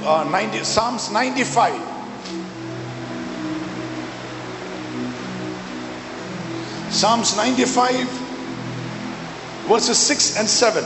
uh, 90, Psalms 95. Psalms 95, verses 6 and 7.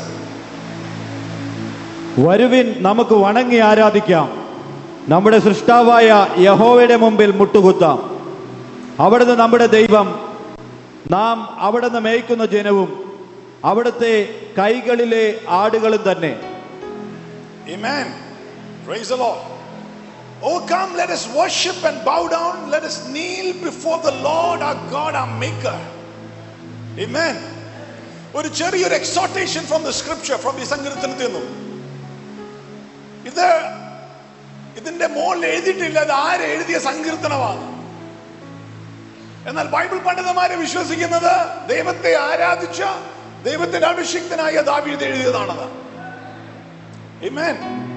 വരുവിൻ നമുക്ക് വണങ്ങി ആരാധിക്കാം നമ്മുടെ സൃഷ്ടാവായ യഹോവയുടെ മുമ്പിൽ മുട്ടുകുത്താം അവിടുന്ന് നമ്മുടെ ദൈവം നാം അവിടുന്ന് മേയ്ക്കുന്ന ജനവും അവിടുത്തെ കൈകളിലെ ആടുകളും തന്നെ Amen. Praise the Lord. Oh, come, let us worship and bow down. Let us kneel before the Lord our God, our Maker. Amen. ഒരു ചെറിയൊരു exhortation from the scripture from ഈ സങ്കീർത്തനത്തിൽ നിന്നും ഇത് ഇതിന്റെ മുകളിൽ എഴുതിയിട്ടില്ല ഇത് ആര് എഴുതിയ സങ്കീർത്തനമാണ് എന്നാൽ ബൈബിൾ പണ്ഡിതന്മാരെ വിശ്വസിക്കുന്നത് ദൈവത്തെ ആരാധിച്ച ദൈവത്തിന്റെ അഭിഷിക്തനായ ദാവീദ് എഴുതിയതാണത് Amen.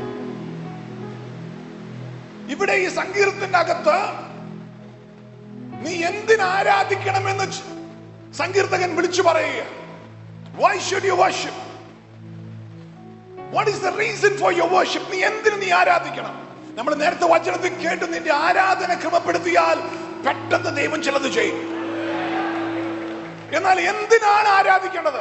ഇവിടെ ഈ സങ്കീർത്തിന്റെ അകത്ത് നീ എന്തിന് ആരാധിക്കണമെന്ന് ച- സങ്കീർത്തകൻ വിളിച്ചു പറയുക why should you worship what is the reason for your worship നീ എന്തിന് നീ ആരാധിക്കണം നമ്മൾ നേരത്തെ വചനത്തിൽ കേട്ട് നിന്റെ ആരാധന ക്രമപ്പെടുത്തിയാൽ പെട്ടെന്ന് ദൈവം ചിലത് ചെയ്യും എന്നാൽ എന്തിനാണ് ആരാധിക്കേണ്ടത്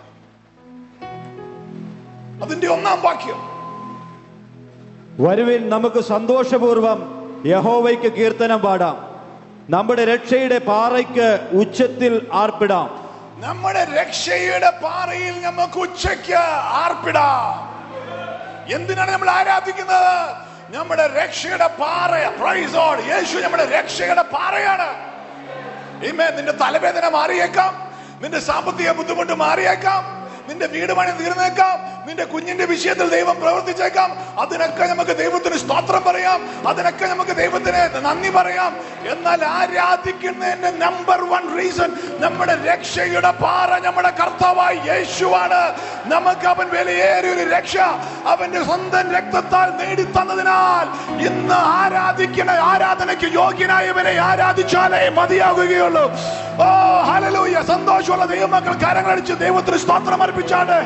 അതിന്റെ ഒന്നാം വാക്യം വരുവിൻ നമുക്ക് സന്തോഷപൂർവം യഹോവയ്ക്ക് കീർത്തനം പാടാം നമ്മുടെ രക്ഷയുടെ പാറയ്ക്ക് ഉച്ചത്തിൽ ആർപ്പിടാം നമ്മുടെ രക്ഷയുടെ പാറയിൽ നമുക്ക് ഉച്ചയ്ക്ക് ആർപ്പിടാം എന്തിനാണ് നമ്മൾ ആരാധിക്കുന്നത് നമ്മുടെ രക്ഷയുടെ പാറ പ്രൈസ് ഓൺ യേശു നമ്മുടെ രക്ഷയുടെ പാറയാണ് ഇമേ നിന്റെ തലവേദന മാറിയേക്കാം നിന്റെ സാമ്പത്തിക ബുദ്ധിമുട്ട് മാറിയേക്കാം നിന്റെ വീട് പണി തീർന്നേക്കാം നിന്റെ കുഞ്ഞിന്റെ വിഷയത്തിൽ ദൈവം പ്രവർത്തിച്ചേക്കാം അതിനൊക്കെ നമുക്ക് ദൈവത്തിന് സ്തോത്രം പറയാം അതിനൊക്കെ നമുക്ക് ദൈവത്തിന് നന്ദി പറയാം എന്നാൽ ആരാധിക്കുന്നതിന്റെ നമ്പർ വൺ റീസൺ നമ്മുടെ രക്ഷയുടെ പാറ നമ്മുടെ കർത്താവായ യേശുവാണ് നമുക്ക് അവൻ വിലയേറിയ ഒരു രക്ഷ അവന്റെ സ്വന്തം രക്തത്താൽ നേടിത്തന്നതിനാൽ ഇന്ന് ആരാധിക്കുന്ന ആരാധനയ്ക്ക് യോഗ്യനായവനെ ആരാധിച്ചാലേ മതിയാകുകയുള്ളൂ ഓ ഹല്ലേലൂയ സന്തോഷമുള്ള ദൈവമക്കൾ കരങ്ങളടിച്ച് ദൈവത്തിന് സ്തോത്രം അർപ്പിച്ചാണ്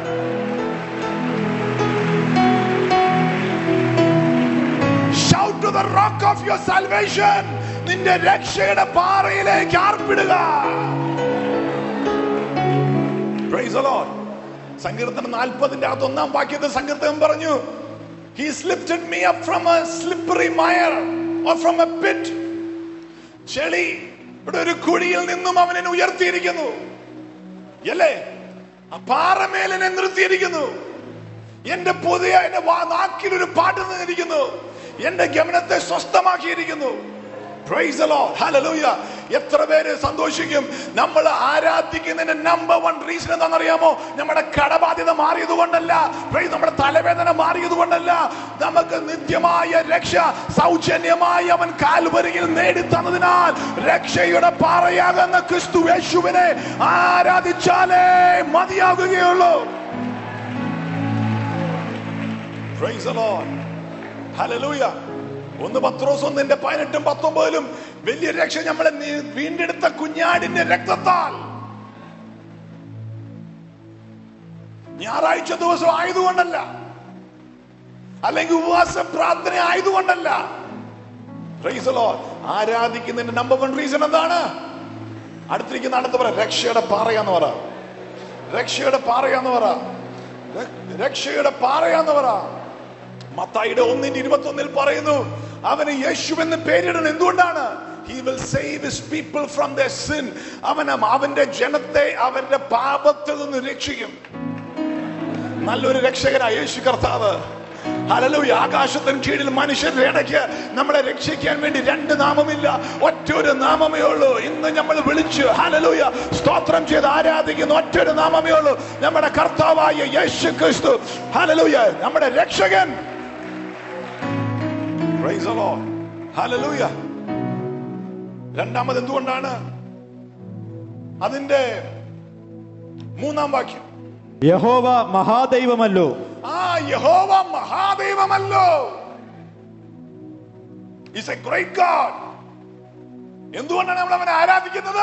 Shout to the rock of your salvation. നിന്റെ രക്ഷയുടെ പാറയിലേക്ക് ആർപ്പിടുക Praise the Lord. സങ്കീർത്തനം നാൽപ്പതിന്റെ അകത്ത് ഒന്നാം വാക്യത്തിൽ സങ്കീർത്തനം പറഞ്ഞു He's lifted me up from a slippery mire or from a pit. ചെളി ഇവിടെ ഒരു കുഴിയിൽ നിന്നും അവൻ എന്നെ ഉയർത്തിയിരിക്കുന്നു അല്ലേ ആ പാറമേൽ എന്നെ നിർത്തിയിരിക്കുന്നു എന്റെ പുതിയ എന്റെ വാ- നാക്കിൽ ഒരു പാട്ട് നിന്നിരിക്കുന്നു എന്റെ ഗമനത്തെ സ്വസ്ഥമാക്കിയിരിക്കുന്നു Praise the Lord. Hallelujah. എത്ര പേര് സന്തോഷിക്കും നമ്മൾ ആരാധിക്കുന്നതിന്റെ നമ്പർ വൺ റീസൺ എന്താണെന്നറിയാമോ നമ്മുടെ കടബാധ്യത മാറിയത് കൊണ്ടല്ല Praise നമ്മുടെ തലവേദന മാറിയത് കൊണ്ടല്ല നമുക്ക് നിത്യമായ രക്ഷ സൗജന്യമായി അവൻ കാൽവരിയിൽ നേടിത്തന്നതിനാൽ രക്ഷയുടെ പാറയാകുന്ന ക്രിസ്തു യേശുവിനെ ആരാധിച്ചാലേ മതിയാകുകയുള്ളൂ Praise the Lord. Hallelujah. ഒന്ന് പത്രോസ് ഒന്നിന്റെ പതിനെട്ടും പത്തൊമ്പതിലും വലിയ രക്ഷ നമ്മളെ നീ- വീണ്ടെടുത്ത കുഞ്ഞാടിന്റെ രക്തത്താൽ ഞായറാഴ്ച ദിവസം ആയതുകൊണ്ടല്ല അല്ലെങ്കിൽ ഉപവാസ പ്രാർത്ഥന ആയതുകൊണ്ടല്ല Praise the Lord. ആരാധിക്കുന്നതിന്റെ നമ്പർ വൺ റീസൺ എന്താണ് അടുത്തിരിക്കുന്ന അടുത്ത് പറ രക്ഷയുടെ പാറയാന്ന് പറ രക്ഷയുടെ പാറയാന്ന് പറ ര- രക്ഷയുടെ പാറയാന്ന് പറ മത്തായിയുടെ ഒന്നിന്റെ ഇരുപത്തി ഒന്നിൽ പറയുന്നു അവന് യേശു എന്ന് പേരിടണം എന്തുകൊണ്ടാണ് He will save his people from their sin. അവൻ അവന്റെ ജനത്തെ അവന്റെ പാപത്തിൽ നിന്ന് രക്ഷിക്കും നല്ലൊരു രക്ഷകനായ യേശു കർത്താവ് ഹലലൂയ ആകാശത്തിന് കീഴിൽ മനുഷ്യരുടെ ഇടയ്ക്ക് നമ്മളെ രക്ഷിക്കാൻ വേണ്ടി രണ്ട് നാമമില്ല ഒറ്റൊരു നാമമേ ഉള്ളൂ ഇന്ന് നമ്മൾ വിളിച്ച് ഹലലൂയ സ്തോത്രം ചെയ്ത് ആരാധിക്കുന്ന ഒറ്റൊരു നാമമേ ഉള്ളൂ നമ്മുടെ കർത്താവായ യേശു ക്രിസ്തു ഹലലൂയ നമ്മുടെ രക്ഷകൻ Praise the Lord. Hallelujah. രണ്ടാമത് എന്തുകൊണ്ടാണ് അതിന്റെ മൂന്നാം വാക്യം യഹോവ മഹാദൈവമല്ലോ ആ യഹോവ മഹാദൈവമല്ലോ ഇസ് എ ഗ്രേറ്റ് ഗാഡ് എന്തുകൊണ്ടാണ് നമ്മൾ അവനെ ആരാധിക്കുന്നത്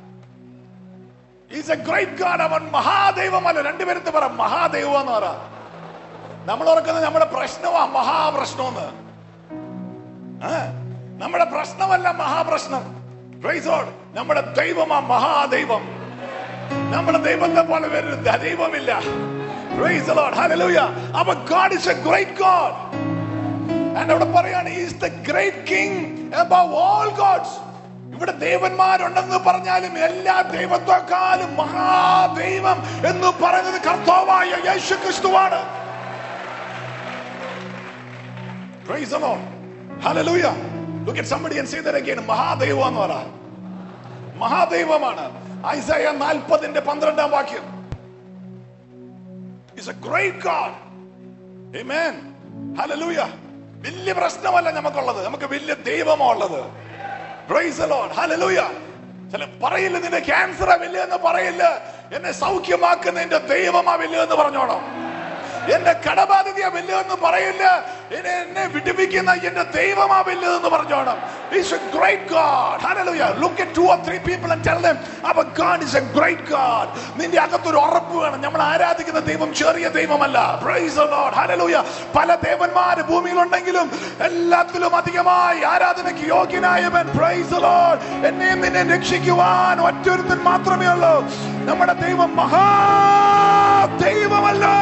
ഈസ് എ ഗ്രേറ്റ് ഗാഡ് അവൻ മഹാദൈവമല്ലോ രണ്ടുപേരത്ത് പറ മഹാദൈവം എന്ന് പറ നമ്മൾ ഓർക്കുന്നത് നമ്മുടെ പ്രശ്നമാ മഹാപ്രശ്നമെന്ന് ആ, നമ്മുടെ പ്രശ്നമല്ല മഹാപ്രശ്നം Praise God. നമ്മുടെ ദൈവമാ മഹാദൈവം നമ്മുടെ ദൈവത്തെ പോലെ വേറൊരു ദ- ദൈവമില്ല Praise the Lord. Hallelujah. Our God is a great God. And അവിടെ പറയാണ് is the great king above all gods ഇവിടെ ദേവന്മാരുണ്ടെന്ന് പറഞ്ഞാലും എല്ലാ ദൈവത്തെക്കാളും മഹാദൈവം എന്ന് പറയുന്നത് കർത്താവായ യേശു ക്രിസ്തുവാണ് Praise the Lord. Hallelujah. Look at somebody and say that again. മഹാദൈവം എന്ന് പറ മഹാദൈവമാണ് ഐസയ നാൽപ്പതിന്റെ പന്ത്രണ്ടാം വാക്യം is a great God Amen. Hallelujah. വലിയ പ്രശ്നമല്ല നമുക്കുള്ളത് നമുക്ക് വലിയ ദൈവമാ ഉള്ളത് Praise the Lord. Hallelujah. ചില പറയില്ല നിന്റെ ക്യാൻസറാ വലിയെന്ന് പറയില്ല എന്നെ സൗഖ്യമാക്കുന്നതിന്റെ ദൈവമാ വലിയെന്ന് പറഞ്ഞോണം എന്റെ കടബാധ്യതയാ വലുതെന്ന് പറയില്ല എന്നെ എന്നെ വിടുവിക്കുന്ന എന്റെ ദൈവമാ വലുതെന്ന് പറഞ്ഞോണം He's a great God. Hallelujah. Look at two or three people and tell them, our God is a great God. നിന്റെ അകത്തൊരു ഉറപ്പ് വേണം നമ്മൾ ആരാധിക്കുന്ന ദൈവം ചെറിയ ദൈവമല്ല Praise the Lord. Hallelujah. പല ദേവന്മാര് ഭൂമിയിലുണ്ടെങ്കിലും എല്ലാത്തിലും അധികമായി ആരാധനയ്ക്ക് യോഗ്യനായവൻ Praise the Lord. എന്നെയും നിന്നെ രക്ഷിക്കുവാൻ ഒറ്റൊരുത്തൻ മാത്രമേ ഉള്ളൂ നമ്മുടെ ദൈവം മഹാ ദൈവമല്ലോ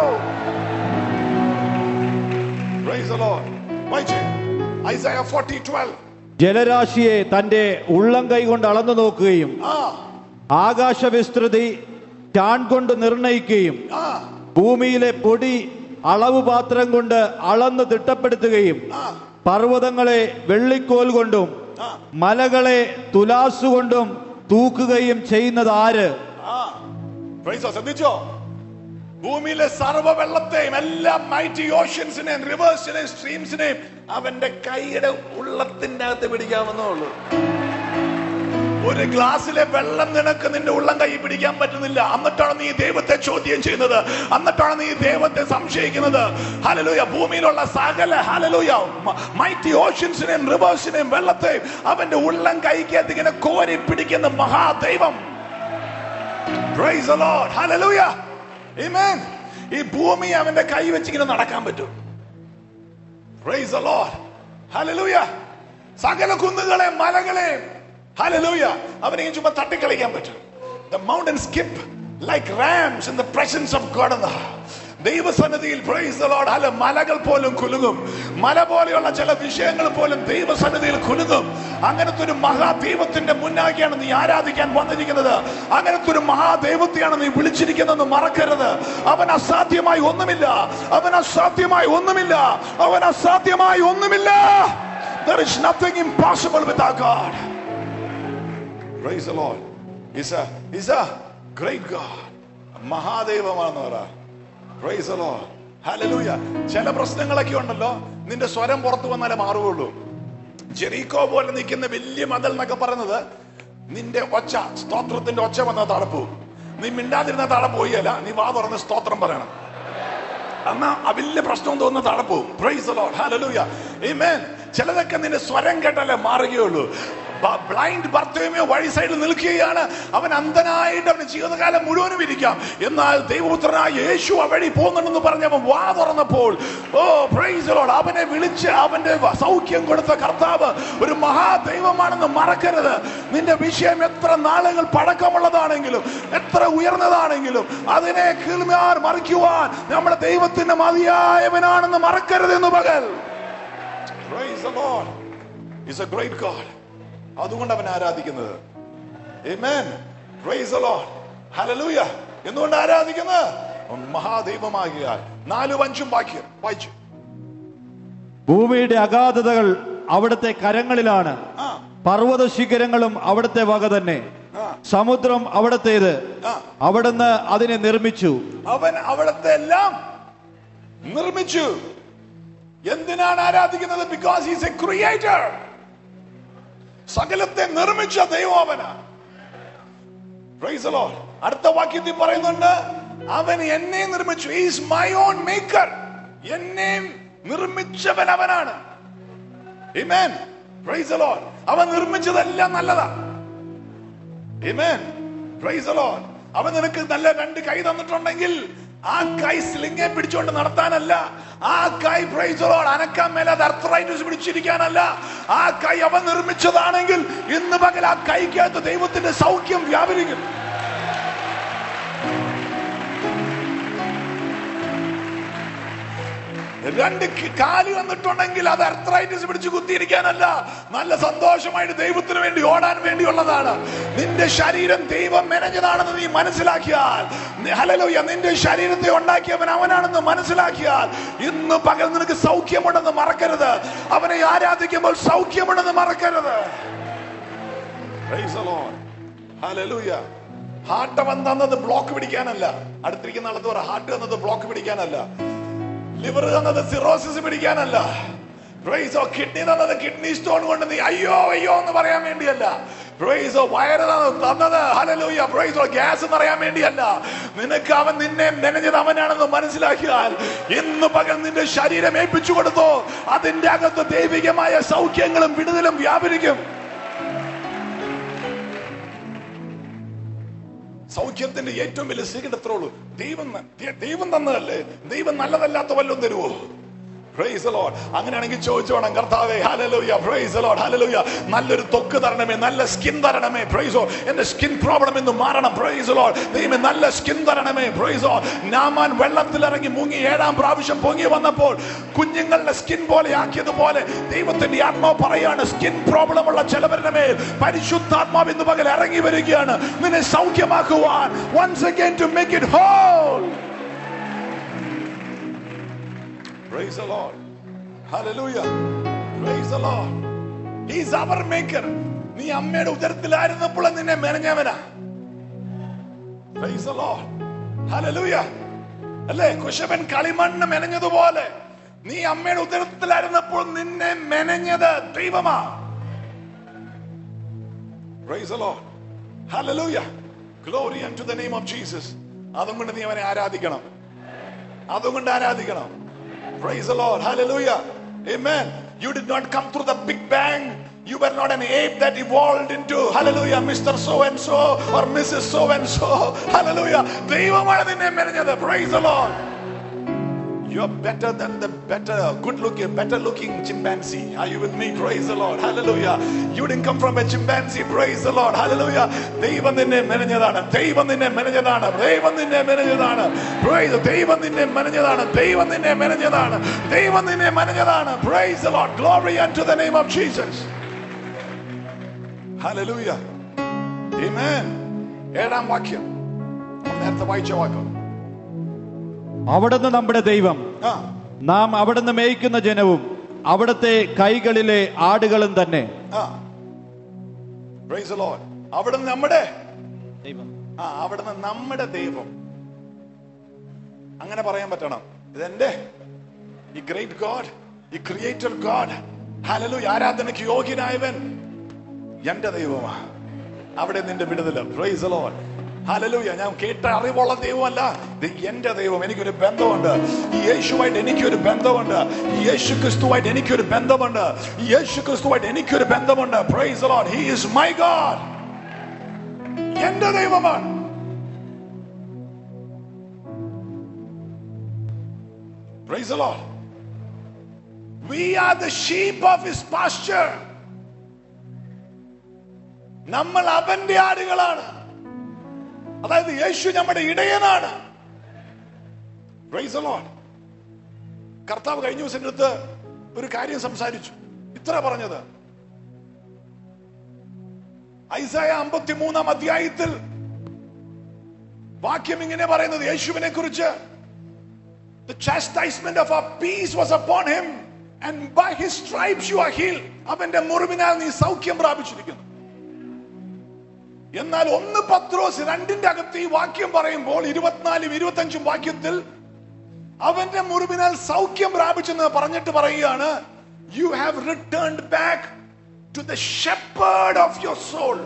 Praise the Lord. വായിച്ചേ ഐസയ 40 12 ജലരാശിയെ തന്റെ ഉള്ളം കൈ കൊണ്ട് അളന്നു നോക്കുകയും ആ ആകാശ വിസ്തൃതി ചാൺ കൊണ്ട് നിർണയിക്കുകയും ആ ഭൂമിയിലെ പൊടി അളവ് പാത്രം കൊണ്ട് അളന്ന് തിട്ടപ്പെടുത്തുകയും ആ പർവ്വതങ്ങളെ വെള്ളിക്കോൽ കൊണ്ടും ആ മലകളെ തുലാസ് കൊണ്ടും തൂക്കുകയും ചെയ്യുന്നത് ആര് ആ Praise the Lord. ശ്രദ്ധിച്ചോ ഭൂമിയിലെ സർവ്വ വെള്ളത്തെയും എല്ലാ മൈറ്റി ഓഷ്യൻസിനെയും റിവേഴ്സിനെയും സ്ട്രീംസിനെയും അവന്റെ കൈയുടെ ഉള്ളത്തിന്റെ അകത്ത് പിടിക്കാമെന്നേ ഉള്ളൂ ഒരു ഗ്ലാസ്സിലെ വെള്ളം നിനക്ക് നിന്റെ ഉള്ളം കൈ പിടിക്കാൻ പറ്റുന്നില്ല എന്നിട്ടാണ് നീ ദൈവത്തെ ചോദ്യം ചെയ്യുന്നത് എന്നിട്ടാണ് നീ ദൈവത്തെ സംശയിക്കുന്നത് ഹലലൂയ ഭൂമിയിലുള്ള സകല ഹലലൂയ മൈറ്റി ഓഷ്യൻസിനെയും റിവേഴ്സിനെയും വെള്ളത്തെയും അവന്റെ ഉള്ളം കൈക്കകത്ത് ഇങ്ങനെ കോരി പിടിക്കുന്ന മഹാദൈവം Praise the Lord. Hallelujah. Amen. ഈ ഭൂമി അവന്റെ കൈ വെച്ച് ഇങ്ങനെ നടക്കാൻ പറ്റും Praise the Lord. Hallelujah. സകല കുന്നുകളെ മലകളെ Hallelujah. അവനെ ഇങ്ങനെ ചുമ്മാ തട്ടിക്കളിക്കാൻ പറ്റും The mountains skip like rams in the presence of God in the ദൈവസന്നിധിയിൽ പ്രൈസ് the Lord അല്ല മലകൾ പോലും കുലുങ്ങും മല പോലെയുള്ള ചില വിഷയങ്ങൾ പോലും ദൈവസന്നിധിയിൽ കുലുങ്ങും അങ്ങനത്തെ ഒരു മഹാദൈവത്തിന്റെ മുന്നാക്കിയാണ് നീ ആരാധിക്കാൻ വന്നിരിക്കുന്നത് അങ്ങനത്തെ ഒരു മഹാദൈവത്തെയാണ് നീ വിളിച്ചിരിക്കുന്നതെന്ന് മറക്കരുത് അവൻ അസാധ്യമായി ഒന്നുമില്ല അവൻ അസാധ്യമായി ഒന്നുമില്ല അവൻ അസാധ്യമായി ഒന്നുമില്ല There is nothing impossible with our God. Praise the Lord. He's a, he's a great God. മഹാദൈവമാണെന്ന് പറ Praise the Lord. Hallelujah. ചില പ്രശ്നങ്ങളൊക്കെ ഉണ്ടല്ലോ നിന്റെ സ്വരം പുറത്തു വന്നാലേ മാറുകയുള്ളൂ ജെറീക്കോ പോലെ നിൽക്കുന്ന വലിയ മതൽ എന്നൊക്കെ പറയുന്നത് നിന്റെ ഒച്ച സ്തോത്രത്തിന്റെ ഒച്ച വന്ന തടപ്പു നീ മിണ്ടാതിരുന്ന തടപ്പ് പോയല്ല നീ വാ തുറന്ന് സ്തോത്രം പറയണം എന്നാ ആ വലിയ പ്രശ്നം തോന്നുന്ന താഴെ പോകും praise the Lord. Hallelujah. Amen. ചിലതൊക്കെ നിന്റെ സ്വരം കേട്ടല്ലേ മാറുകയുള്ളൂ ബ്ലൈൻഡ് ഭർത്തവ്യമോ വഴി സൈഡിൽ നിൽക്കുകയാണ് അവൻ അന്ധനായിട്ട് അവന് ജീവിതകാലം മുഴുവനും ഇരിക്കാം എന്നാൽ ദൈവപുത്രനായ യേശു ആ വഴി പോകുന്നുണ്ടെന്ന് പറഞ്ഞ് അവൻ വാ തുറന്നപ്പോൾ ഓ പ്രൈസ് ലോഡ് അവനെ വിളിച്ച് അവന്റെ സൗഖ്യം കൊടുത്ത കർത്താവ് ഒരു മഹാദൈവമാണെന്ന് മറക്കരുത് നിന്റെ വിഷയം എത്ര നാളുകൾ പഴക്കമുള്ളതാണെങ്കിലും എത്ര ഉയർന്നതാണെങ്കിലും അതിനെ കീഴ്മാർ മറിക്കുവാൻ നമ്മുടെ ദൈവത്തിന്റെ മതിയായവനാണെന്ന് മറക്കരുത് എന്ന് പകൽ Praise the Lord. He's a great God. അതുകൊണ്ട് അവൻ ആരാധിക്കുന്നത് Amen. Praise the Lord. Hallelujah. എന്തുകൊണ്ട് ആരാധിക്കുന്നത് അവൻ മഹാദൈവമാകിയാൽ നാലും അഞ്ചും വാക്യം വായിച്ചു ഭൂമിയുടെ അഗാധതകൾ അവിടുത്തെ കരങ്ങളിലാണ് ആ പർവ്വത ശിഖരങ്ങളും അവിടുത്തെ വക തന്നെ ആ സമുദ്രം അവിടത്തേത് ആ അവിടുന്ന് അതിനെ നിർമ്മിച്ചു അവൻ അവിടത്തെ എല്ലാം നിർമ്മിച്ചു എന്തിനാണ് ആരാധിക്കുന്നത് ബിക്കോസ് ഹീസ് എ ക്രിയേറ്റർ സകലത്തെ നിർമ്മിച്ച ദൈവം അവനാ Praise the Lord. അടുത്ത വാക്യത്തിൽ പറയുന്നുണ്ട് അവൻ എന്നെ നിർമ്മിച്ചു ഈസ് മൈ ഓൺ മേക്കർ എന്നെ നിർമ്മിച്ചവൻ അവനാണ് Amen. Praise the Lord. അവൻ നിർമ്മിച്ചതെല്ലാം നല്ലതാ Amen. Praise the Lord. അവൻ നിനക്ക് നല്ല രണ്ട് കൈ തന്നിട്ടുണ്ടെങ്കിൽ ആ കൈ സ്ലിങ്ങെ പിടിച്ചുകൊണ്ട് നടത്താനല്ല ആ കൈ പ്രൈസറോട് അനക്കാൻ മേലാതെ അർത്രൈറ്റിസ് പിടിച്ചിരിക്കാനല്ല ആ കൈ അവൻ നിർമ്മിച്ചതാണെങ്കിൽ ഇന്ന് പകൽ ആ കൈക്കകത്ത് ദൈവത്തിന്റെ സൗഖ്യം വ്യാപരിക്കും രണ്ട് കി- കാല് വന്നിട്ടുണ്ടെങ്കിൽ അത് അർത്രൈറ്റിസ് പിടിച്ച് കുത്തിയിരിക്കാനല്ല നല്ല സന്തോഷമായിട്ട് ദൈവത്തിന് വേണ്ടി ഓടാൻ വേണ്ടിയുള്ളതാണ് നിന്റെ ശരീരം ദൈവം മെനഞ്ഞതാണെന്ന് നീ മനസ്സിലാക്കിയാൽ ഹലലോയ നിന്റെ ശരീരത്തെ ഉണ്ടാക്കിയവൻ അവനാണെന്ന് മനസ്സിലാക്കിയാൽ ഇന്ന് പകൽ നിനക്ക് സൗഖ്യമുണ്ടെന്ന് മറക്കരുത് അവനെ ആരാധിക്കുമ്പോൾ സൗഖ്യമുണ്ടെന്ന് മറക്കരുത് Praise the Lord. Hallelujah. Heart അവൻ തന്നത് ബ്ലോക്ക് പിടിക്കാനല്ല അടുത്തിരിക്കുന്ന ആളത്ത് പറ ഹാർട്ട് തന്നത് ബ്ലോക്ക് പിടിക്കാനല്ല ലിവർ തന്നത് സിറോസിസ് പിടിക്കാനല്ല പ്രൈസോ കിഡ്നി തന്നത് കിഡ്നി സ്റ്റോൺ കൊണ്ട് നീ അയ്യോ അയ്യോ എന്ന് പറയാൻ വേണ്ടിയല്ല പ്രൈസോ വയറ് തന്നത് തന്നത് ഹലലൂയ പ്രൈസോ ഗ്യാസ് എന്നറിയാൻ വേണ്ടിയല്ല നിനക്ക് അവൻ നിന്നെ മെനഞ്ഞത് അവനാണെന്ന് മനസ്സിലാക്കിയാൽ ഇന്ന് പകൽ നിന്റെ ശരീരം ഏൽപ്പിച്ചു കൊടുത്തോ അതിന്റെ അകത്ത് ദൈവികമായ സൗഖ്യങ്ങളും വിടുതലും വ്യാപരിക്കും സൗഖ്യത്തിന്റെ ഏറ്റവും വലിയ സീക്രട്ട് എത്ര ഉള്ളൂ ദൈവം ന- ദൈ- ദൈവം തന്നതല്ലേ ദൈവം നല്ലതല്ലാത്ത വല്ലതും തരുവോ പ്രൈസ് ലോഡ് അങ്ങനെയാണെങ്കിൽ ചോദിച്ചോണം കർത്താവേ ഹല്ലേലൂയ പ്രൈസ് ലോഡ് ഹല്ലേലൂയ നല്ലൊരു തൊക്ക് തരണമേ നല്ല സ്കിൻ തരണമേ പ്രൈസോ എന്റെ സ്കിൻ പ്രോബ്ലം എന്ന് മാറണം പ്രൈസ് ലോഡ് ദൈവമേ നല്ല സ്കിൻ തരണമേ പ്രൈസോ നാമാൻ വെള്ളത്തിൽ ഇറങ്ങി മുങ്ങി ഏഴാം പ്രാവശ്യം പൊങ്ങി വന്നപ്പോൾ കുഞ്ഞുങ്ങളുടെ സ്കിൻ പോലെ ആക്കിയതുപോലെ ദൈവത്തിന്റെ ആത്മാവ് പറയാണ് സ്കിൻ പ്രോബ്ലം ഉള്ള ചിലവരുടെ മേൽ പരിശുദ്ധാത്മാവ് ഇന്ന് പകൽ ഇറങ്ങി വരികയാണ് നിന്നെ സൗഖ്യമാക്കുവാൻ once again to make it whole Praise the Lord. Hallelujah. Praise the Lord. He's our maker. നീ അമ്മയുടെ ഉദരത്തിലായിരുന്നപ്പോൾ നിന്നെ മെനഞ്ഞവനാ Praise the Lord. Hallelujah. അല്ലേ കുശവൻ കളിമണ്ണ് മെനഞ്ഞതുപോലെ നീ അമ്മയുടെ ഉദരത്തിലായിരുന്നപ്പോൾ നിന്നെ മെനഞ്ഞത് ദൈവമാ Praise the Lord. Hallelujah. Glory unto the name of Jesus. അതുകൊണ്ട് നീ അവനെ ആരാധിക്കണം അതുകൊണ്ട് ആരാധിക്കണം Praise the Lord. Hallelujah. Amen. You did not come through the big bang. You were not an ape that evolved into, hallelujah, Mr. So and so or Mrs. So and so. Hallelujah. ദൈവമാണ് നിന്നെ മെനഞ്ഞത്. Praise the Lord. You're better than the better, good looking, better looking chimpanzee. Are you with me? Praise the Lord. Hallelujah. You didn't come from a chimpanzee. Praise the Lord. Hallelujah. ദൈവം നിന്നെ മെനഞ്ഞതാണ് ദൈവം നിന്നെ മെനഞ്ഞതാണ് ദൈവം നിന്നെ മെനഞ്ഞതാണ് Praise ദൈവം നിന്നെ മെനഞ്ഞതാണ് ദൈവം നിന്നെ മെനഞ്ഞതാണ് ദൈവം നിന്നെ മെനഞ്ഞതാണ് Praise the Lord. Glory unto the name of Jesus. Hallelujah. Amen. ഏഴാം വാക്യം നമ്മൾ നേരത്തെ വായിച്ച വാക്യം അവിടുന്ന് നമ്മുടെ ദൈവം ആ നാം അവിടുന്ന് മേയ്ക്കുന്ന ജനവും അവിടുത്തെ കൈകളിലെ ആടുകളും തന്നെ ആ Praise the Lord. അവിടുന്ന് നമ്മുടെ ദൈവം ആ അവിടുന്ന് നമ്മുടെ ദൈവം അങ്ങനെ പറയാൻ പറ്റണം ഇതെന്റെ ഈ ഗ്രേറ്റ് ഗോഡ് ഈ ക്രിയേറ്റർ ഗോഡ് ഹലലു ആരാധനയ്ക്ക് യോഗ്യനായവൻ എന്റെ ദൈവമാ അവിടെ നിന്റെ വിടുതല പ്രൈസ് ലോഡ് ഹലലൂയ ഞാൻ കേട്ട അറിവുള്ള ദൈവമല്ല ഇത് എന്റെ ദൈവം എനിക്കൊരു ബന്ധമുണ്ട് ഈ യേശുവായിട്ട് എനിക്കൊരു ബന്ധമുണ്ട് ഈ യേശു ക്രിസ്തുവായിട്ട് എനിക്കൊരു ബന്ധമുണ്ട് ഈ യേശു ക്രിസ്തുവായിട്ട് എനിക്കൊരു ബന്ധമുണ്ട് praise Lord he is my God എന്റെ ദൈവമാണ് Praise the Lord. We are the sheep of his pasture. നമ്മൾ അവന്റെ ആടുകളാണ് അതായത് യേശു നമ്മുടെ ഇടയനാണ് Praise the Lord. കർത്താവ് കഴിഞ്ഞ ദിവസം എൻ്റെ അടുത്ത് ഒരു കാര്യം സംസാരിച്ചു ഇത്ര പറഞ്ഞത് ഐസായ അമ്പത്തി മൂന്നാം അധ്യായത്തിൽ വാക്യം ഇങ്ങനെ പറയുന്നത് യേശുവിനെ കുറിച്ച് The chastisement of our peace was upon him, and by his stripes you are healed. അവന്റെ മുറിവിനാൽ നീ സൗഖ്യം പ്രാപിച്ചിരിക്കുന്നു എന്നാൽ ഒന്ന് പത്രോസ് രണ്ടിന്റെ അകത്ത് ഈ വാക്യം പറയുമ്പോൾ ഇരുപത്തിനാലും ഇരുപത്തഞ്ചും വാക്യത്തിൽ അവന്റെ മുറിവിനാൽ സൗഖ്യം പ്രാപിച്ചെന്ന് പറഞ്ഞിട്ട് പറയുകയാണ് you have returned back to the shepherd of your soul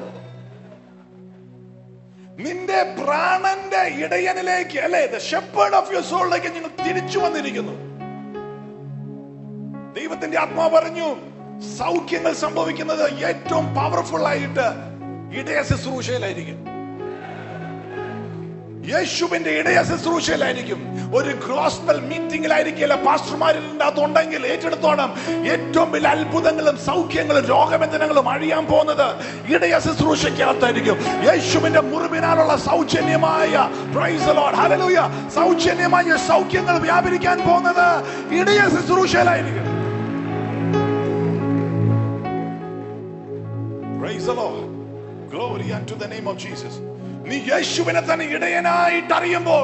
നിന്റെ പ്രാണന്റെ ഇടയനിലേക്ക് അല്ലെ ദ ഷെപ്പേർഡ് ഓഫ് യുവർ സോളിലേക്ക് നിങ്ങൾ തിരിച്ചു വന്നിരിക്കുന്നു ദൈവത്തിന്റെ ആത്മാവ് പറഞ്ഞു സൗഖ്യങ്ങൾ സംഭവിക്കുന്നത് ഏറ്റവും പവർഫുൾ ആയിട്ട് ഇടയ ശുശ്രൂഷയിലായിരിക്കും യേശുവിന്റെ ഇടയ ശുശ്രൂഷയിലായിരിക്കും ഒരു ഗോസ്പൽ മീറ്റിംഗിലായിരിക്കില്ല പാസ്റ്റർമാരിൻ്റെ അകത്തുണ്ടെങ്കിൽ ഏറ്റെടുത്തോണം ഏറ്റവും വലിയ അത്ഭുതങ്ങളും സൗഖ്യങ്ങളും രോഗബന്ധനങ്ങളും അഴിയാൻ പോകുന്നത് ഇടയ ശുശ്രൂഷയ്ക്കകത്തായിരിക്കും യേശുവിന്റെ മുറിവിനാലുള്ള സൗജന്യമായ praise the Lord, hallelujah, സൗജന്യമായ സൗഖ്യങ്ങൾ വ്യാപരിക്കാൻ പോകുന്നത് ഇടയ ശുശ്രൂഷയിലായിരിക്കും Praise the Lord. Glory unto the name of Jesus. നീ യേശുവിനെ തന്നെ ഇടയനായിട്ട് അറിയുമ്പോൾ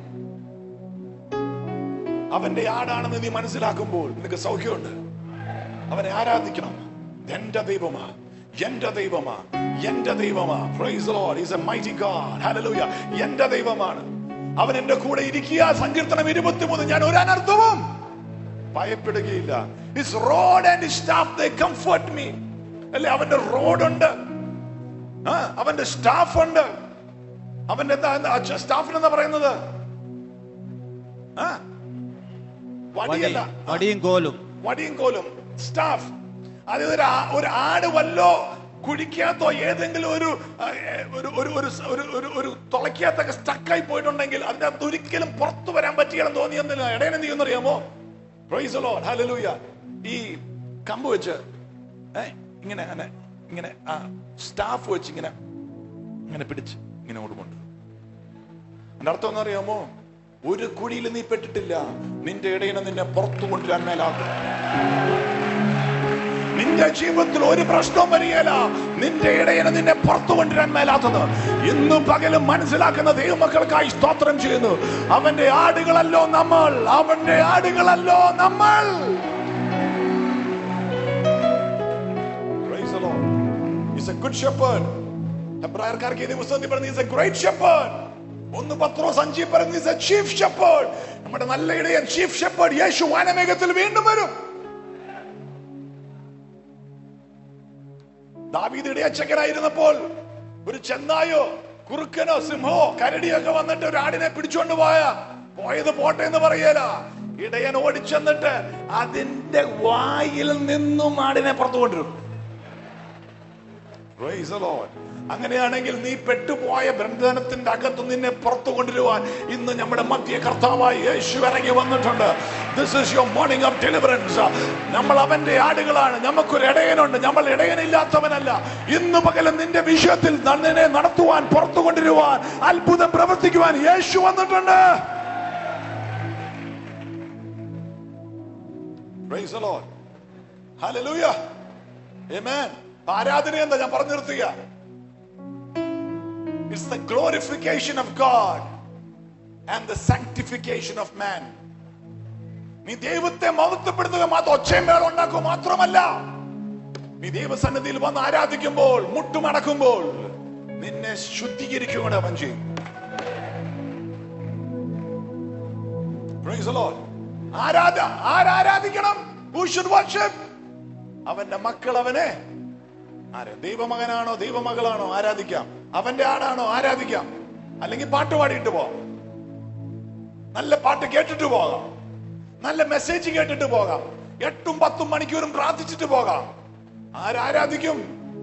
അവന്റെ ആടാണെന്ന് നീ മനസ്സിലാക്കുമ്പോൾ നിനക്ക് സൗഖ്യമുണ്ട് അവനെ ആരാധിക്കണം എന്റെ ദൈവമാ എന്റെ ദൈവമാ എന്റെ ദൈവമാ praise Lord is a mighty God hallelujah എന്റെ ദൈവമാണ് അവൻ എന്റെ കൂടെ ഇരിക്കുക സങ്കീർത്തനം ഇരുപത്തിമൂന്ന് ഞാൻ ഒരു അനർത്ഥവും ഭയപ്പെടുകയില്ല his rod and staff they comfort me അല്ലേ അവന്റെ റോഡുണ്ട് ആ അവന്റെ സ്റ്റാഫ് ഉണ്ട് അവന്റെ എന്താ സ്റ്റാഫിന് എന്താ പറയുന്നത് ആ വടിയല്ല വടിയും കോലും വടിയും കോലും സ്റ്റാഫ് അത് ഒരു ആ- ഒരു ആട് വല്ലോ കുഴിക്കാത്തോ ഏതെങ്കിലും ഒരു ആ, ഏ, ഒരു ഒരു ഒരു സ- ഒരു ഒരു ഒരു തുളയ്ക്കാത്തൊക്കെ സ്റ്റക്കായി പോയിട്ടുണ്ടെങ്കിൽ അതിന്റെ അകത്ത് ഒരിക്കലും പുറത്തു വരാൻ പറ്റിയാലും തോന്നിയെന്നില്ല ഇടയനെ നീ ഒന്നറിയാമോ പ്രൈസ് ലോഡ് ഹല്ലേലൂയ ഈ കമ്പ് വെച്ച് ഏ ഇങ്ങനെ അങ്ങനെ ഇങ്ങനെ ആ സ്റ്റാഫ് വെച്ച് ഇങ്ങനെ ഇങ്ങനെ പിടിച്ച് ഇങ്ങനെ ഓടുമുണ്ട് അതിന്റെ അർത്ഥം എന്ന് അറിയാമോ ഒരു കുഴിയിൽ നീ പെട്ടിട്ടില്ല നിന്റെ ഇടയിനെ നിന്നെ പുറത്തു കൊണ്ടുവരാൻ മേലാകും നിന്റെ ജീവിതത്തിൽ ഒരു പ്രശ്നവും വരികയില്ല നിന്റെ ഇടയനെ നിന്നെ പുറത്തു കൊണ്ടുവരാൻ മേലാത്തത് ഇന്ന് പകലും മനസ്സിലാക്കുന്ന ദൈവമക്കൾക്കായി സ്തോത്രം ചെയ്യുന്നു അവന്റെ ആടുകളല്ലോ നമ്മൾ അവന്റെ ആടുകളല്ലോ നമ്മൾ Praise the Lord. He's a good shepherd. ഹെബ്രായർക്കാർക്ക് ഈ ദിവസം പറഞ്ഞു ഈസ് എ ഗ്രേറ്റ് ഷെപ്പേർഡ് ഒന്ന് പത്രോ സഞ്ചി പറഞ്ഞു ഈസ് എ ചീഫ് ഷെപ്പേർഡ് നമ്മുടെ നല്ല ഇടയൻ ചീഫ് ഷെപ്പേർഡ് യേശു വാനമേഘത്തിൽ വീണ്ടും വരും ദാവീദ് ഇടയച്ചക്കനായിരുന്നപ്പോൾ ഒരു ചെന്നായോ കുറുക്കനോ സിംഹോ കരടിയൊക്കെ വന്നിട്ട് ഒരു ആടിനെ പിടിച്ചുകൊണ്ട് പോയ പോയത് പോട്ടെ എന്ന് പറയല ഇടയൻ ഓടിച്ചെന്നിട്ട് അതിന്റെ വായിൽ നിന്നും ആടിനെ പുറത്തു കൊണ്ടുവരും Praise the Lord. അങ്ങനെയാണെങ്കിൽ നീ പെട്ടുപോയ ബന്ധനത്തിന്റെ അകത്ത് നിന്നെ പുറത്തു കൊണ്ടുവരുവാൻ ഇന്ന് നമ്മുടെ മധ്യ കർത്താവായി യേശു ഇറങ്ങി വന്നിട്ടുണ്ട് this is your morning of deliverance നമ്മൾ അവന്റെ ആടുകളാണ് നമുക്കൊരു ഇടയനുണ്ട് നമ്മൾ ഇടയനില്ലാത്തവനല്ല ഇന്ന് പകലും നിന്റെ വിഷയത്തിൽ നിന്നെ നടത്തുവാൻ പുറത്തു കൊണ്ടുവരുവാൻ അത്ഭുതം പ്രവർത്തിക്കുവാൻ യേശു വന്നിട്ടുണ്ട് Praise the Lord. Hallelujah. Amen. ആരാധന എന്താ ഞാൻ പറഞ്ഞു നിർത്തുക it's the glorification of God and the sanctification of man നീ ദൈവത്തെ മഹത്വപ്പെടുത്തുക മാത്രം ഒച്ചയും വേളം ഉണ്ടാക്കുക മാത്രമല്ല നീ ദൈവസന്നിധിയിൽ വന്ന് ആരാധിക്കുമ്പോൾ മുട്ടുമടക്കുമ്പോൾ നിന്നെ ശുദ്ധീകരിക്കുക കൂടെ അവൻ ചെയ്യും Praise the Lord. ആരാധ ആരാരാധിക്കണം Who should worship? അവന്റെ മക്കൾ അവനെ ആരാ ദൈവമകനാണോ ദൈവമകളാണോ ആരാധിക്കാം അവന്റെ ആടാണോ ആരാധിക്കാം അല്ലെങ്കിൽ പാട്ട് പാടിയിട്ട് പോകാം നല്ല പാട്ട് കേട്ടിട്ട് പോകാം നല്ല മെസ്സേജ് കേട്ടിട്ട് പോകാം എട്ടും പത്തും മണിക്കൂറും പ്രാർത്ഥിച്ചിട്ട് പോകാം ആരാരാധിക്കും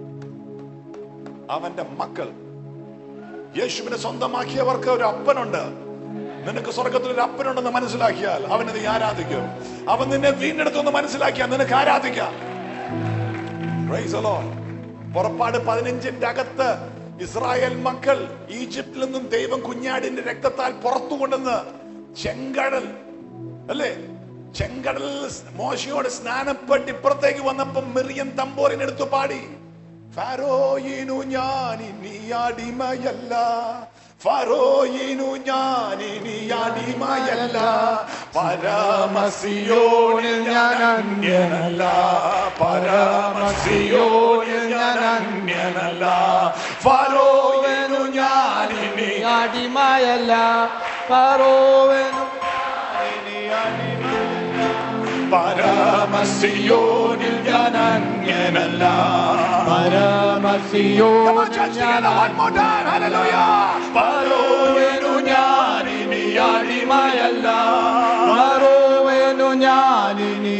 അവന്റെ മക്കൾ യേശുവിനെ സ്വന്തമാക്കിയവർക്ക് ഒരു അപ്പനുണ്ട് നിനക്ക് സ്വർഗത്തിൽ ഒരു അപ്പനുണ്ടെന്ന് മനസ്സിലാക്കിയാൽ അവനെ നീ ആരാധിക്കും അവൻ നിന്നെ വീണ്ടെടുത്തെന്ന് മനസ്സിലാക്കിയാൽ നിനക്ക് ആരാധിക്കാം Praise the Lord. പുറപ്പാട് പതിനഞ്ചിന്റെ അകത്ത് ഇസ്രായേൽ മക്കൾ ഈജിപ്തിൽ നിന്നും ദൈവം കുഞ്ഞാടിന്റെ രക്തത്താൽ പുറത്തു കൊണ്ടുവന്ന് ചെങ്കടൽ അല്ലേ ചെങ്കടലിൽ മോശയോട് സ്നാനപ്പെട്ട് ഇപ്പുറത്തേക്ക് വന്നപ്പോ മിറിയൻ തമ്പോറിനെടുത്തു പാടി ഫാരോയിനു ഞാൻ ഇനി അടിമയല്ല ഫറോയിനു ഞാൻ ഇനി അടിമയല്ല പരമസിയോനിൽ ഞാൻ അന്യനല്ല പരമസിയോനിൽ ഞാൻ അന്യനല്ല ഫറോയിനു ഞാൻ ഇനി അടിമയല്ല ഫറോവനും പരമസിയോനിൽ ഞാൻ അന്യനല്ല Come on, church, together one more time. Hallelujah. ഫറോയിനു ഞാൻ ഇനി അടിമയല്ല ഫറോവനു ഞാനിനി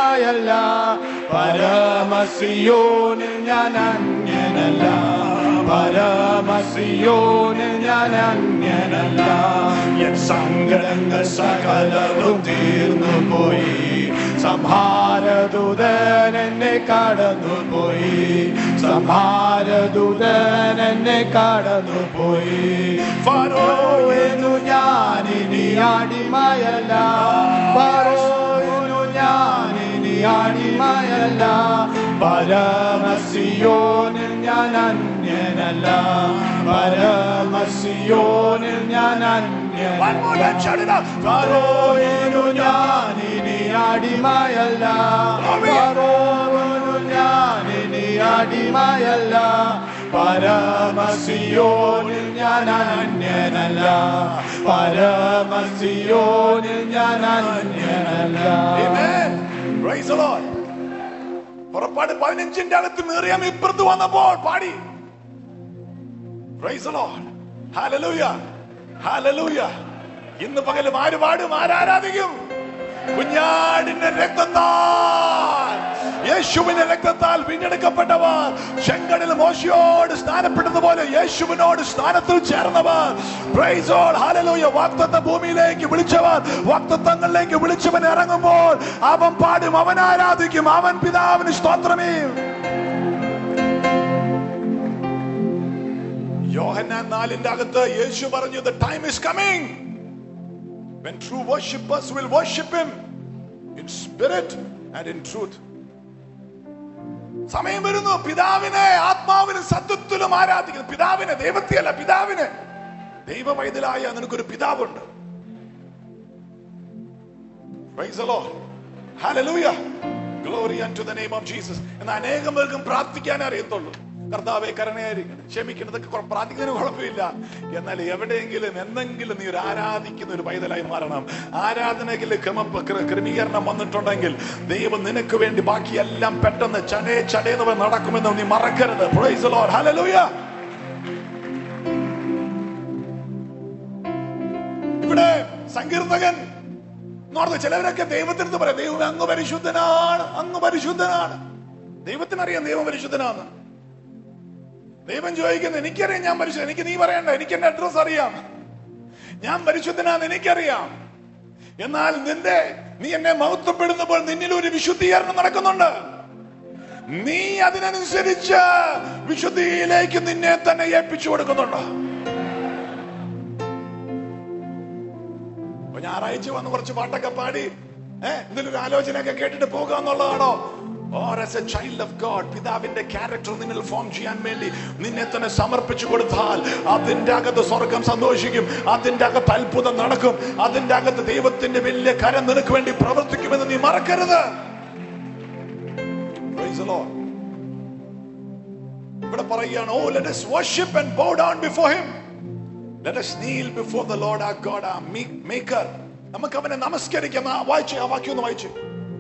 അടിമയല്ല പരമസിയോനിൽ ഞാൻ അന്യനല്ല പരമസിയോന് ഞാൻ അന്യനല്ല എൻ സങ്കടങ്ങൾ സകലവും തീർന്നു പോയി സംഹാരദൂതൻ എന്നെ കടന്നുപോയി സംഹാരദൂതൻ എന്നെ കടന്നുപോയി ഫറോവെന്നു ഞാനിനി അടിമയല്ല ഫറോവെന്നു ഞാനിനി അടിമയല്ല പരമസിയോനിൽ ഞാൻ അന്യനല്ല പരമസിയോനിൽ ഞാൻ One more time, shout it അന്യനല്ല out. ഫറോവിനു ഞാനിനി അടിമയല്ല ഫറോവിനു ഞാനിനി അടിമയല്ല പരമസിയോനിൽ ഞാൻ അന്യനല്ല പരമസിയോനിൽ ഞാൻ അന്യനല്ല Amen. Praise the Lord. പുറപ്പാട് പതിനഞ്ചിന്റെ അകത്ത് മീറിയാം ഇപ്പുറത്ത് വന്നപ്പോൾ പാടി Praise the Lord. Hallelujah. Hallelujah. ഇന്ന് പകലും ആര് പാടും ആരാരാധിക്കും കുഞ്ഞാടിന്റെ രക്തത്താൽ യേശുവിന്റെ രക്തത്താൽ വീണ്ടെടുക്കപ്പെട്ടവർ ചെങ്കടൽ മോശയോട് സ്നാനപ്പെട്ടതുപോലെ യേശുവിനോട് സ്നാനത്തിൽ ചേർന്നവർ Praise God. Hallelujah. വാഗ്ദത്ത ഭൂമിയിലേക്ക് വിളിച്ചവർ വാഗ്ദത്തങ്ങളിലേക്ക് വിളിച്ചവൻ ഇറങ്ങുമ്പോൾ അവൻ പാടും അവൻ ആരാധിക്കും അവൻ പിതാവിന് സ്തോത്രമേ യോഹന്നാൻ നാലിന്റെ അകത്ത് യേശു പറഞ്ഞു the time is coming when true worshippers will worship him in spirit and in truth സമയം വരുന്നു പിതാവിനെ ആത്മാവിനും സത്യത്തിലും ആരാധിക്കുന്നു പിതാവിനെ ദൈവത്തെയല്ല പിതാവിനെ ദൈവ പൈതലായ നിനക്കൊരു പിതാവുണ്ട് Praise the Lord. Hallelujah. Glory unto the name of Jesus. എന്ന് അനേകം പേർക്കും പ്രാർത്ഥിക്കാൻ അറിയത്തുള്ളൂ കർത്താവെ കരുണയായിരിക്കണം ക്ഷമിക്കുന്നതൊക്കെ കുഴ- പ്രാർത്ഥിക്കുന്നതിന് കുഴപ്പമില്ല എന്നാൽ എവിടെയെങ്കിലും എന്തെങ്കിലും നീ ഒരു ആരാധിക്കുന്ന ഒരു പൈതലായി മാറണം ആരാധനയിൽ ക്രമ ക്ര- ക്രമീകരണം വന്നിട്ടുണ്ടെങ്കിൽ ദൈവം നിനക്ക് വേണ്ടി ബാക്കിയെല്ലാം പെട്ടെന്ന് ചടേ ചടേന്ന് പറഞ്ഞ് നടക്കുമെന്ന് നീ മറക്കരുത് Praise the Lord. Hallelujah. ഇവിടെ സങ്കീർത്തകൻ നോർത്ത് ചിലവരൊക്കെ ദൈവത്തിനടുത്ത് പറയാം ദൈവം അങ്ങ് പരിശുദ്ധനാണ് അങ്ങ് പരിശുദ്ധനാണ് ദൈവത്തിനറിയാം ദൈവം പരിശുദ്ധനാണ് ദൈവം ചോദിക്കുന്നത് എനിക്കറിയാം ഞാൻ പരിശുദ്ധ എനിക്ക് നീ പറയണ്ട എനിക്ക് എന്റെ അഡ്രസ് അറിയാം ഞാൻ പരിശുദ്ധനാന്ന് എനിക്കറിയാം എന്നാൽ നിന്റെ നീ എന്നെ മഹത്വപ്പെടുന്നപ്പോൾ നിന്നിൽ ഒരു വിശുദ്ധീകരണം നടക്കുന്നുണ്ട് നീ അതിനനുസരിച്ച് വിശുദ്ധിയിലേക്ക് നിന്നെ തന്നെ ഏൽപ്പിച്ചു കൊടുക്കുന്നുണ്ട് അപ്പൊ ഞായറാഴ്ച വന്ന് കുറച്ച് പാട്ടൊക്കെ പാടി ഏഹ് എന്തെങ്കിലും ഒരു ആലോചനയൊക്കെ കേട്ടിട്ട് പോകുക എന്നുള്ളതാണോ or as a child of God പിതാവിന്റെ ക്യാരക്ടർ നിന്നിൽ ഫോം ചെയ്യാൻ വേണ്ടി നിന്നെ തന്നെ സമർപ്പിച്ചു കൊടുത്താൽ അതിന്റെ അകത്ത് സ്വർഗം സന്തോഷിക്കും അതിന്റെ അകത്ത് അത്ഭുതം നടക്കും അതിന്റെ അകത്ത് ദൈവത്തിന്റെ വലിയ കരം നിനക്ക് വേണ്ടി പ്രവർത്തിക്കുമെന്ന് നീ മറക്കരുത് Praise the Lord. ഇവിടെ പറയുകയാണ് oh let us worship and bow down before him Let us kneel before the Lord our God, our meek- maker. നമുക്ക് അവനെ നമസ്കരിക്കാം ആ, വായിച്ചേ ആ വാക്യം ഒന്ന് വായിച്ചേ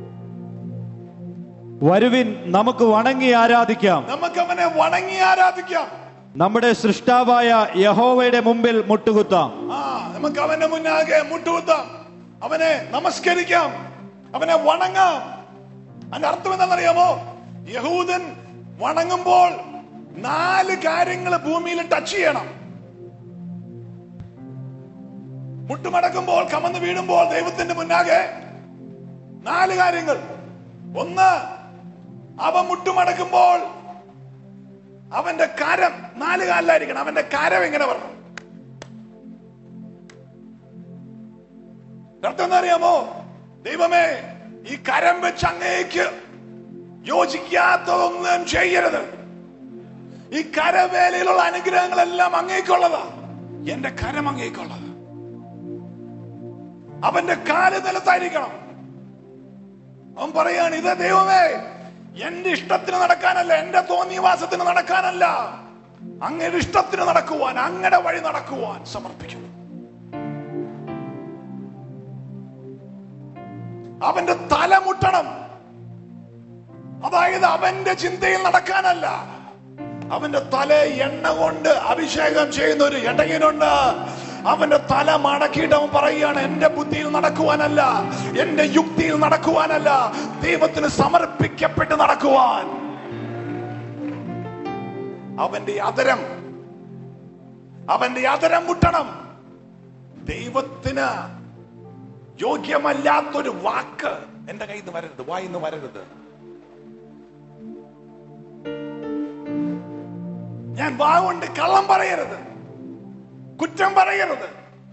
വരുവിൻ നമുക്ക് വണങ്ങി ആരാധിക്കാം നമുക്ക് അവനെ വണങ്ങി ആരാധിക്കാം നമ്മുടെ സൃഷ്ടാവായ യഹോവയുടെ മുമ്പിൽ മുട്ടുകുത്താം ആ നമുക്ക് അവന്റെ മുന്നാകെ മുട്ടുകുത്താം അവനെ നമസ്കരിക്കാം അവനെ വണങ്ങാം അതിന്റെ അർത്ഥം എന്താണെന്നറിയാമോ യഹൂദൻ വണങ്ങുമ്പോൾ നാല് കാര്യങ്ങൾ ഭൂമിയിൽ ടച്ച് ചെയ്യണം മുട്ടുമടക്കുമ്പോൾ കമന്ന് വീഴുമ്പോൾ ദൈവത്തിന്റെ മുന്നാകെ നാല് കാര്യങ്ങൾ ഒന്ന് അവൻ മുട്ടുമടക്കുമ്പോൾ അവന്റെ കരം നാല് കാലിലായിരിക്കണം അവന്റെ കരം എങ്ങനെ പറഞ്ഞു അർത്ഥം എന്താ അറിയാമോ ദൈവമേ ഈ കരം വെച്ച് അങ്ങേക്ക് യോജിക്കാത്തതൊന്നും ചെയ്യരുത് ഈ കരവേലയിലുള്ള അനുഗ്രഹങ്ങളെല്ലാം അങ്ങേക്കുള്ളതാ എന്റെ കരം അങ്ങേക്കുള്ളത് അവന്റെ കാല് നിലത്തായിരിക്കണം അവൻ പറയാണ് ഇത് ദൈവമേ എന്റെ ഇഷ്ടത്തിന് നടക്കാനല്ല എന്റെ തോന്നിയവാസത്തിന് നടക്കാനല്ല അങ്ങയുടെ ഇഷ്ടത്തിന് നടക്കുവാൻ അങ്ങയുടെ വഴി നടക്കുവാൻ സമർപ്പിക്കുന്നു അവന്റെ തല മുട്ടണം അതായത് അവന്റെ ചിന്തയിൽ നടക്കാനല്ല അവന്റെ തല എണ്ണ കൊണ്ട് അഭിഷേകം ചെയ്യുന്ന ഒരു ഇടയനുണ്ട് അവന്റെ തല മടക്കിയിട്ട് അവൻ പറയുകയാണ് എന്റെ ബുദ്ധിയിൽ നടക്കുവാനല്ല എന്റെ യുക്തിയിൽ നടക്കുവാനല്ല ദൈവത്തിന് സമർപ്പിക്കപ്പെട്ട് നടക്കുവാൻ അവന്റെ അതരം അവന്റെ അതരം മുട്ടണം ദൈവത്തിന് യോഗ്യമല്ലാത്തൊരു വാക്ക് എന്റെ കയ്യിൽ നിന്ന് വരരുത് വായിൽ നിന്ന് വരരുത് ഞാൻ വാഗുണ്ട് കള്ളം പറയരുത് കുറ്റം പറയരുത്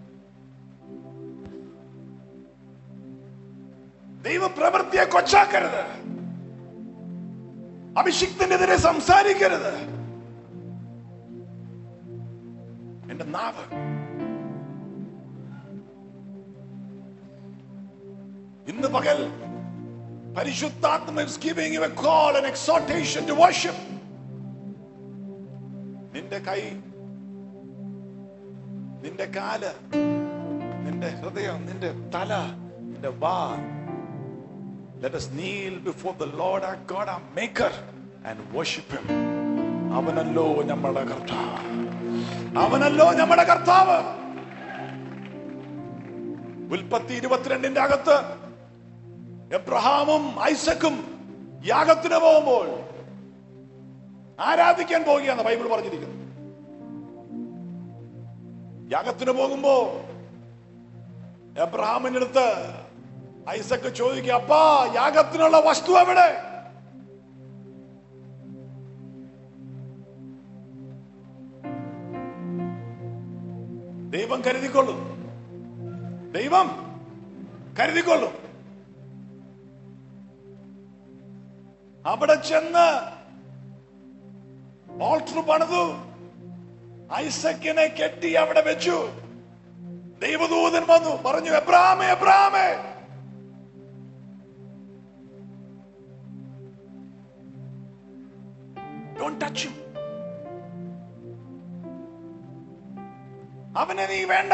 ദൈവപ്രവൃത്തിയെ കൊച്ചാക്കരുത് അഭിഷിക്തിനെതിരെ സംസാരിക്കരുത് എന്റെ നാവ് ഇന്ന് പകൽ പരിശുദ്ധാത്മ is giving you a call and exhortation to worship നിന്റെ കൈ നിന്റെ കാല് നിന്റെ ഹൃദയം നിന്റെ തല നിന്റെ വാ Let us kneel before the Lord our God, our Maker, and worship Him. അവനല്ലോ നമ്മുടെ കർത്താവ് അവനല്ലോ നമ്മുടെ കർത്താവ് ഉൽപ്പത്തി ഇരുപത്തിരണ്ടിന്റെ അകത്ത് എബ്രഹാമും ഐസക്കും യാഗത്തിന് പോകുമ്പോൾ ആരാധിക്കാൻ പോവുകയാണ് ബൈബിൾ പറഞ്ഞിരിക്കുന്നത് യാഗത്തിന് പോകുമ്പോ എബ്രഹാമിന്റെ അടുത്ത് ഐസക്ക് ചോദിക്കുക അപ്പാ യാഗത്തിനുള്ള വസ്തു എവിടെ ദൈവം കരുതിക്കൊള്ളും ദൈവം കരുതിക്കൊള്ളും അവിടെ ചെന്ന് ഓൾട്ടർ പണിതു ഐസക്കിനെ കെട്ടി അവിടെ വെച്ചു ദൈവദൂതൻ വന്നു പറഞ്ഞു എബ്രാമേ എബ്രാമേ Don't touch him. അവനെ നീ വേണ്ട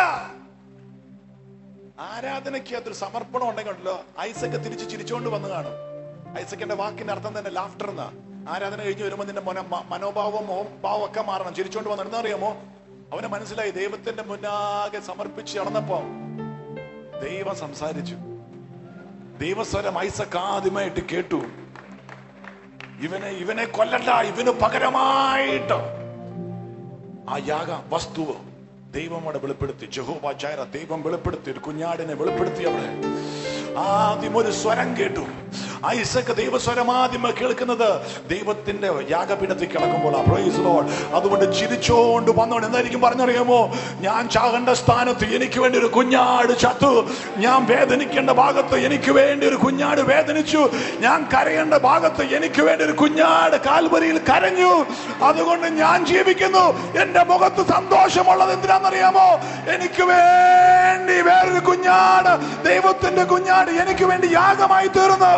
ആരാധനയ്ക്ക് അതൊരു സമർപ്പണം ഉണ്ടെങ്കിലോ ഐസക്ക് തിരിച്ച് ചിരിച്ചുകൊണ്ട് വന്നു കാണും ഐസക്കിന്റെ വാക്കിന്റെ അർത്ഥം തന്നെ ലാഫ്റ്റർ എന്നാ ആരാധന കഴിഞ്ഞ് വരുമ്പോ നിന്റെ മന മ- മനോഭാവവും മോഭാവവും ഒക്കെ മാറണം ചിരിച്ചുകൊണ്ട് വന്നു എന്താ അറിയാമോ അവന് മനസ്സിലായി ദൈവത്തിന്റെ മുന്നാകെ സമർപ്പിച്ച് നടന്നപ്പോ ദൈവം സംസാരിച്ചു ദൈവസ്വരം ഐസക്ക് ആദ്യമായിട്ട് കേട്ടു ഇവനെ ഇവനെ കൊല്ലണ്ട ഇവന് പകരമായിട്ട് ആ യാഗ വസ്തു ദൈവം അവിടെ വെളിപ്പെടുത്തി ജഹോബ ചായറ ദൈവം വെളിപ്പെടുത്തി ഒരു കുഞ്ഞാടിനെ വെളിപ്പെടുത്തി അവിടെ ആദ്യം ഒരു സ്വരം കേട്ടു ഐസക്ക് ദൈവസ്വരം ആദ്യം കേൾക്കുന്നത് ദൈവത്തിന്റെ യാഗപീഠത്തിൽ കിടക്കുമ്പോൾ പ്രൈസ് ലോർഡ് അതുകൊണ്ട് ചിരിച്ചോണ്ട് വന്നോണ്ട് എന്തായിരിക്കും പറഞ്ഞറിയാമോ ഞാൻ ചാകേണ്ട സ്ഥാനത്ത് എനിക്ക് വേണ്ടി ഒരു കുഞ്ഞാട് ചത്തു ഞാൻ വേദനിക്കേണ്ട ഭാഗത്ത് എനിക്ക് വേണ്ടി ഒരു കുഞ്ഞാട് വേദനിച്ചു ഞാൻ കരയേണ്ട ഭാഗത്ത് എനിക്ക് വേണ്ടി ഒരു കുഞ്ഞാട് കാൽവരിയിൽ കരഞ്ഞു അതുകൊണ്ട് ഞാൻ ജീവിക്കുന്നു എന്റെ മുഖത്ത് സന്തോഷമുള്ളത് എന്തിനാണെന്നറിയാമോ എനിക്ക് വേണ്ടി വേറൊരു കുഞ്ഞാട് ദൈവത്തിന്റെ കുഞ്ഞാട് എനിക്ക് വേണ്ടി യാഗമായി തീർന്നു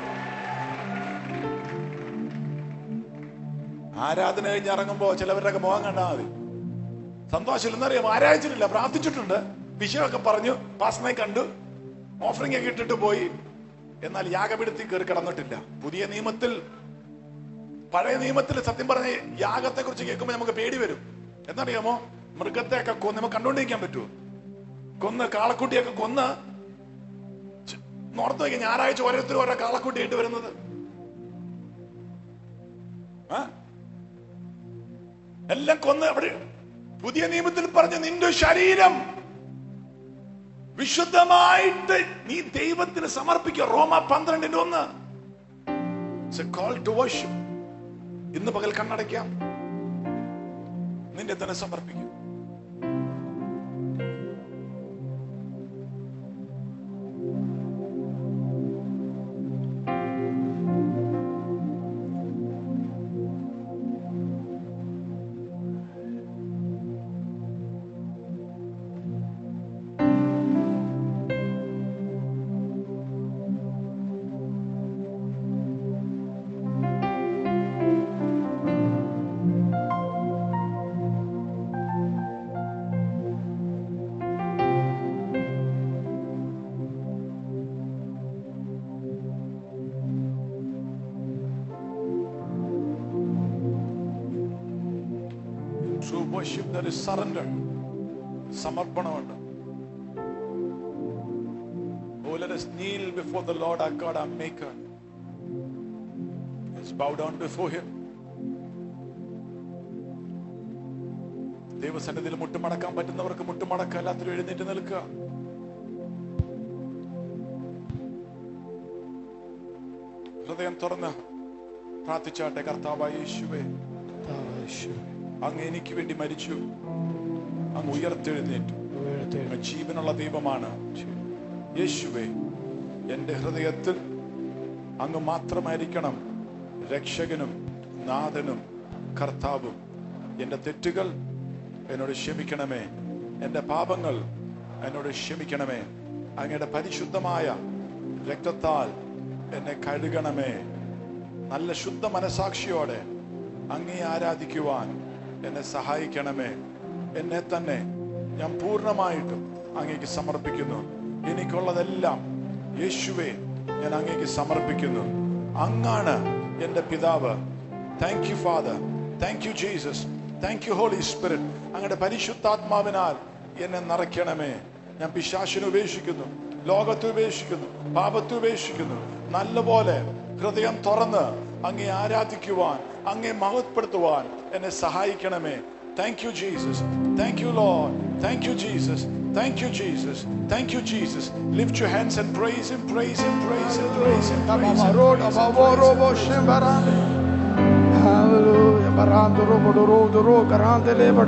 ആരാധന കഴിഞ്ഞ് ഇറങ്ങുമ്പോ ചിലവരുടെയൊക്കെ മുഖം കണ്ടാൽ മതി സന്തോഷം എന്നറിയാമോ ആരാധിച്ചിട്ടില്ല പ്രാർത്ഥിച്ചിട്ടുണ്ട് വിഷയമൊക്കെ പറഞ്ഞു പാസ്മയെ കണ്ടു ഓഫറിംഗ് ഒക്കെ ഇട്ടിട്ട് പോയി എന്നാൽ യാഗപീഠത്തിൽ കയറി കിടന്നിട്ടില്ല പുതിയ നിയമത്തിൽ പഴയ നിയമത്തിൽ സത്യം പറഞ്ഞ യാഗത്തെ കുറിച്ച് കേൾക്കുമ്പോൾ നമുക്ക് പേടി വരും എന്നറിയാമോ മൃഗത്തെയൊക്കെ കൊന്ന് നമുക്ക് കണ്ടുകൊണ്ടിരിക്കാൻ പറ്റുമോ കൊന്ന് കാളക്കുട്ടിയൊക്കെ കൊന്ന് ച്- നോർത്ത് വയ്ക്കുക ഞായറാഴ്ച ഓരോരുത്തരും ഓരോ കാളക്കുട്ടി ആയിട്ട് വരുന്നത് ആ? എല്ലാം കൊന്ന് അവിടെ പുതിയ നിയമത്തിൽ പറഞ്ഞു നിന്റെ ശരീരം വിശുദ്ധമായിട്ട് നീ ദൈവത്തിന് സമർപ്പിക്കുക റോമ പന്ത്രണ്ടിന്റെ ഒന്ന് കോൾ ടു വർഷിപ്പ് ഇന്ന് പകൽ കണ്ണടയ്ക്കാം നിന്റെ തന്നെ സമർപ്പിക്കും True worship that is surrender. സമർപ്പണമുണ്ട് Oh, let us kneel before the Lord our God, our Maker. Let's bow down before Him. ദൈവസന്നിധിയിൽ മുട്ടുമടക്കാൻ പറ്റുന്നവർക്ക് മുട്ടുമടക്കുക എല്ലാത്തിനും എഴുന്നേറ്റ് നിൽക്കുക ഹൃദയം തുറന്ന് പ്രാർത്ഥിച്ചാട്ടെ കർത്താവായ യേശുവേ അങ്ങ് എനിക്ക് വേണ്ടി മരിച്ചു അങ്ങ് ഉയർത്തെഴുന്നേറ്റു അങ്ങ് ജീവനുള്ള ദൈവമാണ് യേശുവേ എൻ്റെ ഹൃദയത്തിൽ അങ്ങ് മാത്രമായിരിക്കണം രക്ഷകനും നാഥനും കർത്താവും എൻ്റെ തെറ്റുകൾ എന്നോട് ക്ഷമിക്കണമേ എൻ്റെ പാപങ്ങൾ എന്നോട് ക്ഷമിക്കണമേ അങ്ങയുടെ പരിശുദ്ധമായ രക്തത്താൽ എന്നെ കഴുകണമേ നല്ല ശുദ്ധ മനസാക്ഷിയോടെ അങ്ങേ ആരാധിക്കുവാൻ എന്നെ സഹായിക്കണമേ എന്നെ തന്നെ ഞാൻ പൂർണ്ണമായിട്ടും അങ്ങേക്ക് സമർപ്പിക്കുന്നു എനിക്കുള്ളതെല്ലാം യേശുവെ ഞാൻ അങ്ങേക്ക് സമർപ്പിക്കുന്നു അങ്ങാണ് എൻ്റെ പിതാവ് thank you Father thank you Jesus thank you Holy Spirit അങ്ങയുടെ പരിശുദ്ധാത്മാവിനാൽ എന്നെ നിറയ്ക്കണമേ ഞാൻ പിശാശിനെ ഉപേക്ഷിക്കുന്നു ലോകത്തെ ഉപേക്ഷിക്കുന്നു പാപത്തെ ഉപേക്ഷിക്കുന്നു നല്ലപോലെ ഹൃദയം തുറന്ന് അങ്ങേ ആരാധിക്കുവാൻ അങ്ങേ മഹത്വപ്പെടുത്തുവാൻ എന്നെ സഹായിക്കണമേ thank you Jesus thank you Lord thank you Jesus thank you Jesus thank you Jesus lift your hands and praise him praise him praise him praise him Hallelujah. Barando robo doro doro garante le